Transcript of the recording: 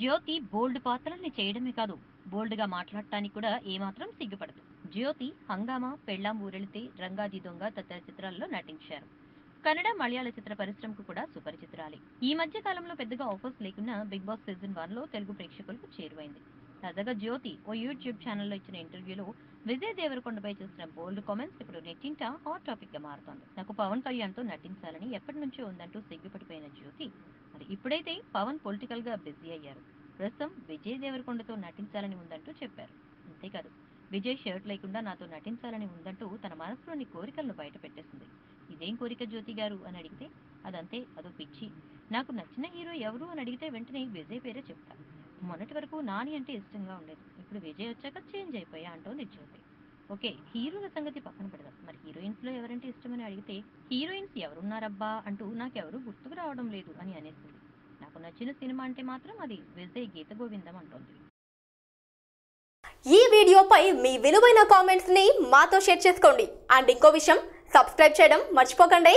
జ్యోతి బోల్డ్ పాత్రల్ని చేయడమే కాదు బోల్డ్ గా మాట్లాడటానికి కూడా ఏమాత్రం సిగ్గుపడదు జ్యోతి హంగామా పెళ్ళాం ఊరెళితే రంగాది దొంగ తదితర చిత్రాల్లో నటించారు కన్నడ మలయాళ చిత్ర పరిశ్రమకు కూడా సుపరిచితురాలి ఈ మధ్య కాలంలో పెద్దగా ఆఫర్స్ లేకున్నా బిగ్ బాస్ సీజన్ వన్ లో తెలుగు ప్రేక్షకులకు చేరువైంది తాజాగా జ్యోతి ఓ యూట్యూబ్ ఛానల్లో ఇచ్చిన ఇంటర్వ్యూలో విజయ్ దేవరకొండపై చేసిన బోల్డ్ కామెంట్స్ ఇప్పుడు నెట్టింట హాట్ టాపిక్ గా మారుతోంది నాకు పవన్ కళ్యాణ్ తో నటించాలని ఎప్పటి నుంచో ఉందంటూ సిగ్గుపడిపోయిన జ్యోతి మరి ఇప్పుడైతే పవన్ పొలిటికల్ గా బిజీ అయ్యారు ప్రస్తుతం విజయ్ దేవరకొండతో నటించాలని ఉందంటూ చెప్పారు అంతేకాదు విజయ్ షర్ట్ లేకుండా నాతో నటించాలని ఉందంటూ తన మనసులోని కోరికలను బయట పెట్టేసింది ఇదేం కోరిక జ్యోతి గారు అని అడిగితే అదంతే అదో పిచ్చి నాకు నచ్చిన హీరో ఎవరు అని అడిగితే వెంటనే విజయ్ పేరే చెప్తా మొన్నటి వరకు నాని అంటే ఇష్టంగా ఉండేది ఇప్పుడు విజయ్ వచ్చాక చేంజ్ అయిపోయా అంటోంది జ్యోతి ఓకే హీరోల సంగతి పక్కన పెడదాం మరి హీరోయిన్స్ లో ఎవరంటే ఇష్టమని అడిగితే హీరోయిన్స్ ఎవరున్నారబ్బా అంటూ నాకెవరూ గుర్తుకు రావడం లేదు అని అనేసింది నాకు నచ్చిన సినిమా అంటే మాత్రం అది విజయ్ గీత గోవిందం అంటోంది ఈ వీడియోపై మీ విలువైన కామెంట్స్ ని మాతో షేర్ చేసుకోండి అండ్ ఇంకో విషయం సబ్స్క్రైబ్ చేయడం మర్చిపోకండి